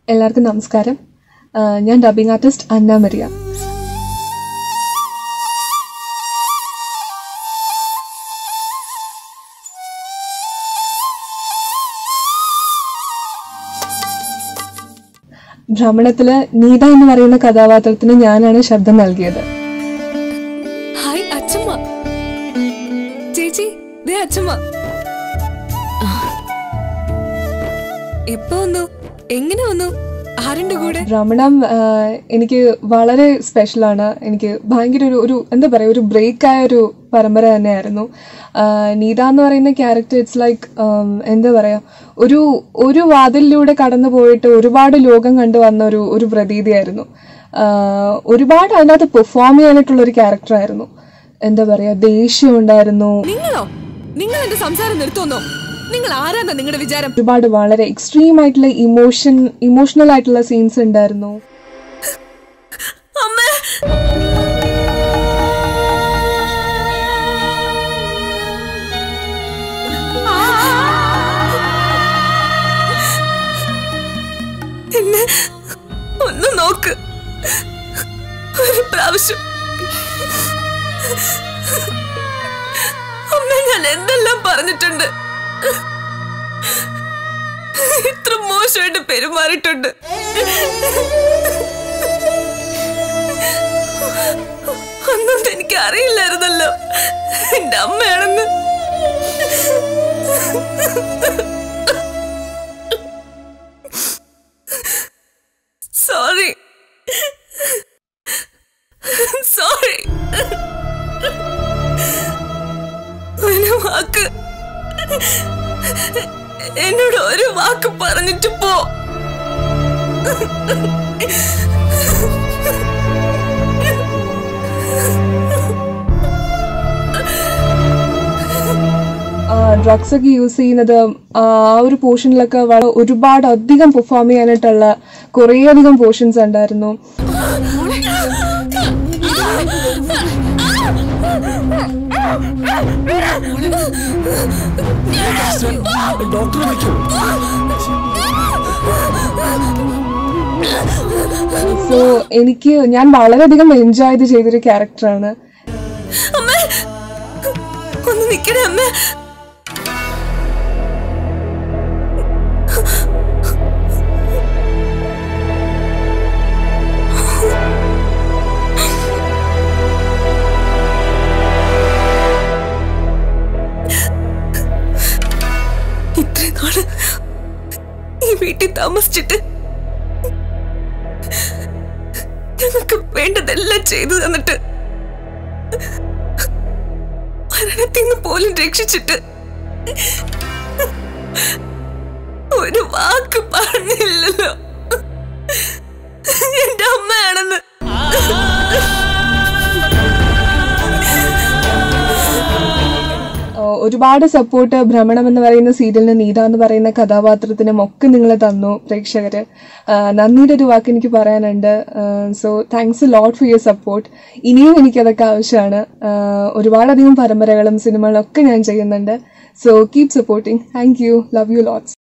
എല്ലാവർക്കും നമസ്കാരം ആ, ഞാൻ ഡബിംഗ് ആർട്ടിസ്റ്റ് അന്ന മരിയ ഭ്രമണത്തില് നീത എന്ന് പറയുന്ന കഥാപാത്രത്തിന് ഞാനാണ് ശബ്ദം നൽകിയത് ഹായ് അച്ഛമ്മ ചേച്ചി ദേ അച്ഛമ്മ ആ. എപ്പോ വന്നു എങ്ങനെ വന്നു ആരുടെ കൂടെ ഭ്രമണം ആ, എനിക്ക് വളരെ സ്പെഷ്യലാണ് എനിക്ക് ഭയങ്കര ഒരു ഒരു എന്താ പറയുക ഒരു ബ്രേക്ക് ആയ ഒരു പരമ്പര തന്നെയായിരുന്നു ആ, നീത എന്ന് പറയുന്ന ക്യാരക്ടർ ഇറ്റ്സ് ലൈക്ക് എന്താ പറയാ ഒരു ഒരു വാതിലിലൂടെ കടന്നു പോയിട്ട് ഒരുപാട് ലോകം കണ്ടു വന്ന ഒരു ഒരു പ്രതീതിയായിരുന്നു ആ, ഒരുപാട് അതിനകത്ത് പെർഫോം ചെയ്യാനായിട്ടുള്ള ഒരു ക്യാരക്ടറായിരുന്നു എന്താ പറയാ ദേഷ്യം ഉണ്ടായിരുന്നു നിങ്ങളോ നിങ്ങൾ എന്റെ സംസാരം നിർത്തുന്നോ നിങ്ങൾ ആരാന്നാ നിങ്ങളുടെ വിചാരം ഒരുപാട് വളരെ എക്സ്ട്രീം ആയിട്ടുള്ള ഇമോഷൻ ഇമോഷണൽ ആയിട്ടുള്ള സീൻസ് ഉണ്ടായിരുന്നു അമ്മേ എന്നെ ഒന്ന് നോക്ക് ഒരു പ്രാവശ്യം അമ്മ ഞാൻ എന്തെല്ലാം പറഞ്ഞിട്ടുണ്ട് ഇത്ര മോശമായിട്ട് പെരുമാറിയിട്ടുണ്ട് അന്നൊന്നും എനിക്ക് അറിയില്ലായിരുന്നല്ലോ എന്റെ അമ്മയാണെന്ന് സോറി സോറി ഒരു വാക്ക് എന്നോട് ഒരു വാക്ക് പറഞ്ഞിട്ട് പോ ഡ്രഗ്സ് ഒക്കെ യൂസ് ചെയ്യുന്നത് ആ ഒരു പോർഷനിലൊക്കെ വളരെ ഒരുപാട് അധികം പെർഫോം ചെയ്യാനായിട്ടുള്ള കുറേ അധികം പോർഷൻസ് ഉണ്ടായിരുന്നു ഡോക്ടറെ വിളിക്കൂ സോ എനിക്ക് ഞാൻ വളരെയധികം എൻജോയ് ചെയ്തൊരു ക്യാരക്ടറാണ് അമ്മ ഒന്ന് നിക്കണേ അമ്മ ഇത്രയും നാള് ഈ വീട്ടിൽ താമസിച്ചിട്ട് ഞങ്ങൾക്ക് വേണ്ടതെല്ലാം ചെയ്തു തന്നിട്ട് മരണത്തിൽ നിന്ന് പോലും രക്ഷിച്ചിട്ട് ഒരു വാക്ക് പറഞ്ഞില്ലല്ലോ എന്റെ അമ്മയാണെന്ന് ആ, ഒരുപാട് സപ്പോർട്ട് ഭ്രമണം എന്ന് പറയുന്ന സീരിയലിന് നീത എന്ന് പറയുന്ന കഥാപാത്രത്തിനും ഒക്കെ നിങ്ങൾ തന്നു പ്രേക്ഷകര് ആ, നന്ദിയുടെ ഒരു വാക്ക് എനിക്ക് പറയാനുണ്ട് so thanks lot for your support ഇനിയും എനിക്കതൊക്കെ ആവശ്യമാണ് ആ, ഒരുപാടധികം പരമ്പരകളും സിനിമകളും ഒക്കെ ഞാൻ ചെയ്യുന്നുണ്ട് so keep supporting thank you love you lots